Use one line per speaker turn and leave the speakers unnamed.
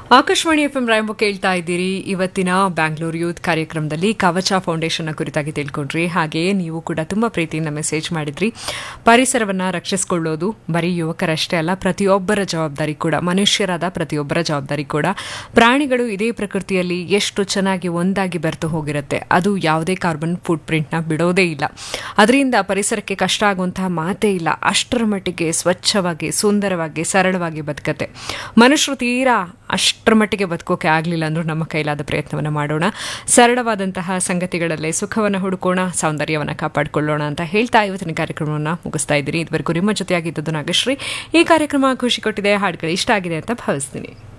Akashvani F M ರಾಯಂಬ ಕೇಳ್ತಾ ಇದ್ದೀರಿ ಇವತ್ತಿನ ಬ್ಯಾಂಗ್ಳೂರ್ ಯೂತ್ ಕಾರ್ಯಕ್ರಮದಲ್ಲಿ ಕವಚ ಫೌಂಡೇಶನ್ ಕುರಿತಾಗಿ ತಿಳ್ಕೊಂಡ್ರಿ ಹಾಗೆಯೇ ನೀವು ಕೂಡ ತುಂಬಾ ಪ್ರೀತಿಯಿಂದ ಮೆಸೇಜ್ ಮಾಡಿದ್ರಿ ಪರಿಸರವನ್ನ ರಕ್ಷಿಸಿಕೊಳ್ಳೋದು ಬರೀ ಯುವಕರಷ್ಟೇ ಅಲ್ಲ ಪ್ರತಿಯೊಬ್ಬರ ಜವಾಬ್ದಾರಿ ಕೂಡ ಮನುಷ್ಯರಾದ ಪ್ರತಿಯೊಬ್ಬರ ಜವಾಬ್ದಾರಿ ಕೂಡ ಪ್ರಾಣಿಗಳು ಇದೇ ಪ್ರಕೃತಿಯಲ್ಲಿ ಎಷ್ಟು ಚೆನ್ನಾಗಿ ಒಂದಾಗಿ ಬೆರೆತು ಹೋಗಿರುತ್ತೆ ಅದು ಯಾವುದೇ ಕಾರ್ಬನ್ ಫುಟ್ ಪ್ರಿಂಟ್ನ ಬಿಡೋದೇ ಇಲ್ಲ ಅದರಿಂದ ಪರಿಸರಕ್ಕೆ ಕಷ್ಟ ಆಗುವಂತಹ ಮಾತೇ ಇಲ್ಲ ಅಷ್ಟರ ಮಟ್ಟಿಗೆ ಸ್ವಚ್ಛವಾಗಿ ಸುಂದರವಾಗಿ ಸರಳವಾಗಿ ಬದುಕತ್ತೆ ಮನುಷ್ಯರು ತೀರಾ ಅಷ್ಟರ ಮಟ್ಟಿಗೆ ಬದುಕೋಕೆ ಆಗಲಿಲ್ಲ ಅಂದ್ರೂ ನಮ್ಮ ಕೈಲಾದ ಪ್ರಯತ್ನವನ್ನು ಮಾಡೋಣ ಸರಳವಾದಂತಹ ಸಂಗತಿಗಳಲ್ಲೇ ಸುಖವನ್ನು ಹುಡುಕೋಣ ಸೌಂದರ್ಯವನ್ನು ಕಾಪಾಡಿಕೊಳ್ಳೋಣ ಅಂತ ಹೇಳ್ತಾ ಇವತ್ತಿನ ಕಾರ್ಯಕ್ರಮವನ್ನು ಮುಗಿಸ್ತಾ ಇದ್ದೀನಿ ಇದುವರೆಗೂ ನಿಮ್ಮ ಜೊತೆಯಾಗಿದ್ದದ್ದು ನಾಗಶ್ರೀ ಈ ಕಾರ್ಯಕ್ರಮ ಖುಷಿ ಕೊಟ್ಟಿದೆ ಹಾಡುಗಳು ಇಷ್ಟ ಆಗಿದೆ ಅಂತ ಭಾವಿಸ್ತೀನಿ